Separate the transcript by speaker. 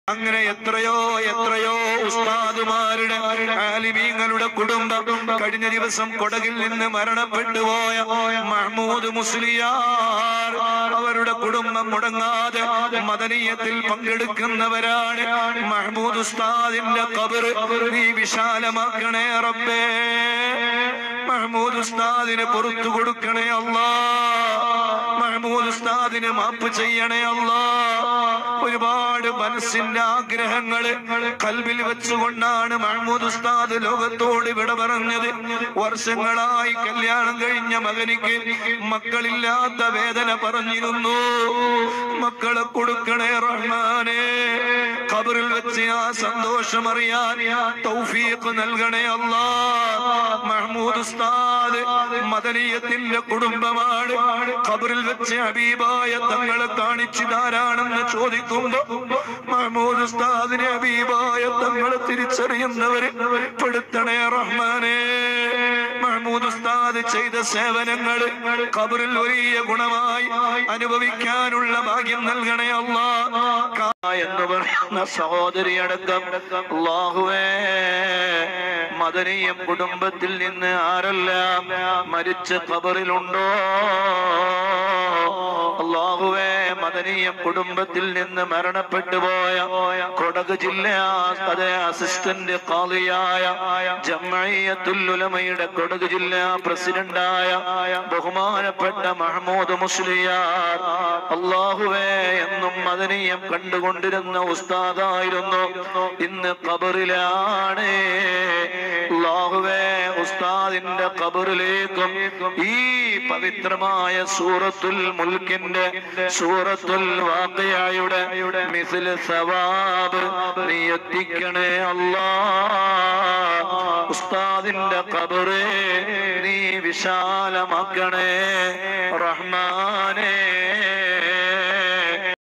Speaker 1: അങ്ങനെ എത്രയോ എത്രയോ ഉസ്താദുമാരുടെ ആലിമീങ്ങളുടെ കുടുംബം കഴിഞ്ഞ ദിവസം കൊടകിൽ നിന്ന് മരണപ്പെട്ടു പോയ മഹ്മൂദ് മുസ്ലിയാർ അവരുടെ കുടുംബം മുടങ്ങാതെ മദനീയത്തിൽ പങ്കെടുക്കുന്നവരാണ് മഹ്മൂദ് ഉസ്താദിന്റെ കബർ നീ വിശാലമാക്കണേ റബ്ബേ മഹ്മൂദ് ഉസ്താദിന് പുറത്തു കൊടുക്കണേ അല്ലാ മഹ്മൂദ് ഉസ്താദിന് മാപ്പ് ചെയ്യണേ അല്ലാ ഒരുപാട് മനസ്സിന്റെ ആഗ്രഹങ്ങള് കൽവിൽ വെച്ചുകൊണ്ടാണ് മഹ്മൂദ് ഉസ്താദ് ലോകത്തോട് വിട പറഞ്ഞത് വർഷങ്ങളായി കല്യാണം കഴിഞ്ഞ മകനിക്ക് മക്കളില്ലാത്ത വേദന പറഞ്ഞിരുന്നു മക്കളെ കൊടുക്കണേ റഹ്മാനെ ഖബറിൽ വെച്ച് ആ സന്തോഷം അറിയാൻ തൗഫീഖ് നൽകണേ അല്ലാ മഹ്മൂദ് ഉസ്താദ് മദനീയത്തിന്റെ കുടുംബമാണ് ഖബറിൽ വെച്ച് ഹബീബായ തങ്ങളെ കാണിച്ചിതാരാണെന്ന് ചോദിക്കുമ്പോ മഹ്മൂദ് ഉസ്താദിനെ ഹബീബായ തങ്ങളെ തിരിച്ചറിയുന്നവര് പെടുത്തണേ റഹ്മാനെ മഹ്മൂദ് ഉസ്താദ് ചെയ്ത സേവനങ്ങൾ ഖബറിൽ വലിയ ഗുണമായി അനുഭവിക്കാനുള്ള ഭാഗ്യം നൽകണേ അല്ലാ കാ- എന്ന് പറയുന്ന സഹോദരി അടക്കം അല്ലാഹുവേ മദനീയം കുടുംബത്തിൽ നിന്ന് ആരെല്ലാം മരിച്ച ഖബറിലുണ്ടോ അള്ളാഹുവേ മദനീയം കുടുംബത്തിൽ നിന്ന് മരണപ്പെട്ടു പോയ കൊടക് ജില്ല അതേ അസിസ്റ്റന്റ് കാളിയായ ജമ്മയ്യത്തുലുലമയുടെ കൊടക് ജില്ല പ്രസിഡന്റായ ബഹുമാനപ്പെട്ട മഹമ്മൂദ് മുസ്ലിയാർ അള്ളാഹുവേ എന്നും മദനീയം കണ്ടുകൊണ്ടിരുന്ന ഉസ്താദായിരുന്നു ഇന്ന് ഖബറിലാണ് അള്ളാഹുവേ ഉസ്താദിന്റെ ഖബറിലേക്കും ഈ പവിത്രമായ സൂറത്തുൽ മുൽക്കിന്റെ സൂറത്തുൽ വാഖിയയുടെ മിസ്ൽ സവാബ് നീ എത്തിക്കണേ അല്ലാ ഉസ്താദിന്റെ ഖബറ് നീ വിശാലമാക്കണേ റഹ്മാനേ